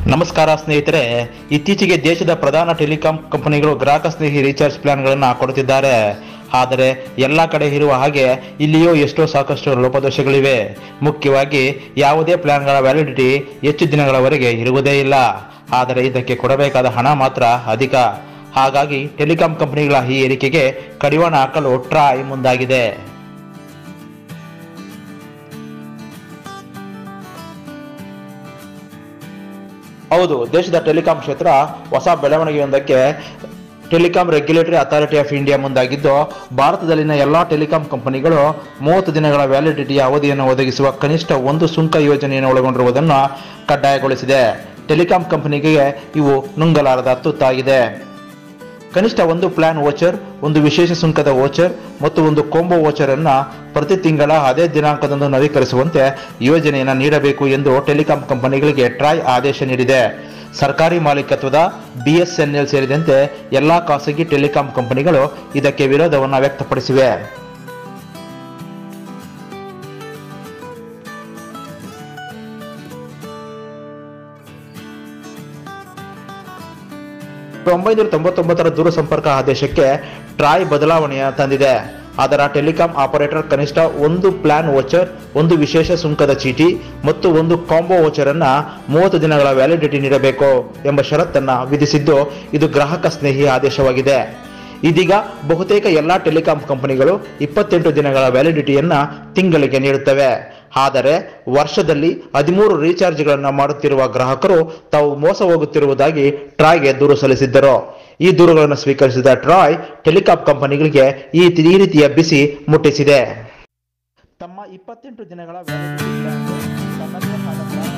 ನಮಸ್ಕಾರ ಸ್ನೇಹಿತರೆ ಇತ್ತೀಚೆಗೆ ದೇಶದ ಪ್ರಧಾನ ಟೆಲಿಕಾಂ ಕಂಪನಿಗಳು ಗ್ರಾಹಕ ಸ್ನೇಹಿ ರೀಚಾರ್ಜ್ ಪ್ಲಾನ್ಗಳನ್ನು ಕೊಡುತ್ತಿದ್ದಾರೆ ಆದರೆ ಎಲ್ಲ ಕಡೆ ಇರುವ ಹಾಗೆ ಇಲ್ಲಿಯೂ ಎಷ್ಟೋ ಸಾಕಷ್ಟು ಲೋಪದೋಷಗಳಿವೆ ಮುಖ್ಯವಾಗಿ ಯಾವುದೇ ಪ್ಲಾನ್ಗಳ ವ್ಯಾಲಿಡಿಟಿ ಹೆಚ್ಚು ದಿನಗಳವರೆಗೆ ಇರುವುದೇ ಇಲ್ಲ ಆದರೆ ಇದಕ್ಕೆ ಕೊಡಬೇಕಾದ ಹಣ ಮಾತ್ರ ಅಧಿಕ ಹಾಗಾಗಿ ಟೆಲಿಕಾಂ ಕಂಪನಿಗಳ ಈ ಏರಿಕೆಗೆ ಕಡಿವಾಣ ಹಾಕಲು ಟ್ರಾಯ್ ಮುಂದಾಗಿದೆ ಹೌದು ದೇಶದ ಟೆಲಿಕಾಂ ಕ್ಷೇತ್ರ ಹೊಸ ಬೆಳವಣಿಗೆಯೊಂದಕ್ಕೆ telecom regulatory authority of India ಮುಂದಾಗಿದ್ದು ಭಾರತದಲ್ಲಿನ ಎಲ್ಲಾ ಟೆಲಿಕಾಂ ಕಂಪನಿಗಳು ಮೂವತ್ತು ದಿನಗಳ ವ್ಯಾಲಿಡಿಟಿಯ ಅವಧಿಯನ್ನು ಒದಗಿಸುವ ಕನಿಷ್ಠ ಒಂದು ಸುಂಕ ಯೋಜನೆಯನ್ನು ಒಳಗೊಂಡಿರುವುದನ್ನು ಕಡ್ಡಾಯಗೊಳಿಸಿದೆ ಟೆಲಿಕಾಂ ಕಂಪನಿಗೆ ಇವು ನುಂಗಲಾರದ ತುತ್ತಾಗಿದೆ ಕನಿಷ್ಠ ಒಂದು ಪ್ಲಾನ್ ವೋಚರ್ ಒಂದು ವಿಶೇಷ ಸುಂಕದ ವೋಚರ್ ಮತ್ತು ಒಂದು ಕೋಂಬೋ ವೋಚರ್ ಅನ್ನ ಪ್ರತಿ ತಿಂಗಳ ಅದೇ ದಿನಾಂಕದಂದು ನವೀಕರಿಸುವಂತೆ ಯೋಜನೆಯನ್ನು ನೀಡಬೇಕು ಎಂದು ಟೆಲಿಕಾಂ ಕಂಪನಿಗಳಿಗೆ ಟ್ರಾಯ್ ಆದೇಶ ನೀಡಿದೆ ಸರ್ಕಾರಿ ಮಾಲೀಕತ್ವದ ಬಿಎಸ್ಎನ್ಎಲ್ ಸೇರಿದಂತೆ ಎಲ್ಲಾ ಖಾಸಗಿ ಟೆಲಿಕಾಂ ಕಂಪನಿಗಳು ಇದಕ್ಕೆ ವಿರೋಧವನ್ನು ವ್ಯಕ್ತಪಡಿಸಿವೆ ಒಂಬೈನೂರ ತೊಂಬತ್ತೊಂಬತ್ತರ ದೂರಸಂಪರ್ಕ ಆದೇಶಕ್ಕೆ ಟ್ರಾಯ್ ಬದಲಾವಣೆಯ ತಂದಿದೆ ಅದರ ಟೆಲಿಕಾಂ ಆಪರೇಟರ್ ಕನಿಷ್ಠ ಒಂದು ಪ್ಲಾನ್ ವೋಚರ್ ಒಂದು ವಿಶೇಷ ಸುಂಕದ ಚೀಟಿ ಮತ್ತು ಒಂದು ಕಾಂಬೋ ವೋಚರ್ ಅನ್ನ ಮೂವತ್ತು ದಿನಗಳ ವ್ಯಾಲಿಡಿಟಿ ನೀಡಬೇಕು ಎಂಬ ಷರತ್ತನ್ನ ವಿಧಿಸಿದ್ದು ಇದು ಗ್ರಾಹಕ ಸ್ನೇಹಿ ಆದೇಶವಾಗಿದೆ ಇದೀಗ ಬಹುತೇಕ ಎಲ್ಲಾ ಟೆಲಿಕಾಂ ಕಂಪನಿಗಳು ಇಪ್ಪತ್ತೆಂಟು ದಿನಗಳ ವ್ಯಾಲಿಡಿಟಿಯನ್ನ ತಿಂಗಳಿಗೆ ನೀಡುತ್ತವೆ ಆದರೆ ವರ್ಷದಲ್ಲಿ ಹದಿಮೂರು ರೀಚಾರ್ಜ್ಗಳನ್ನು ಮಾಡುತ್ತಿರುವ ಗ್ರಾಹಕರು ತಾವು ಮೋಸ ಹೋಗುತ್ತಿರುವುದಾಗಿ ಟ್ರಾಯ್ಗೆ ದೂರು ಸಲ್ಲಿಸಿದ್ದರು ಈ ದೂರುಗಳನ್ನು ಸ್ವೀಕರಿಸಿದ ಟ್ರಾಯ್ ಟೆಲಿಕಾಂ ಕಂಪನಿಗಳಿಗೆ ಈ ಈ ರೀತಿಯ ಬಿಸಿ ಮುಟ್ಟಿಸಿದೆ ತಮ್ಮ ಇಪ್ಪತ್ತೆಂಟು ದಿನಗಳ validity plan ತನ್ನದೇ ಆದ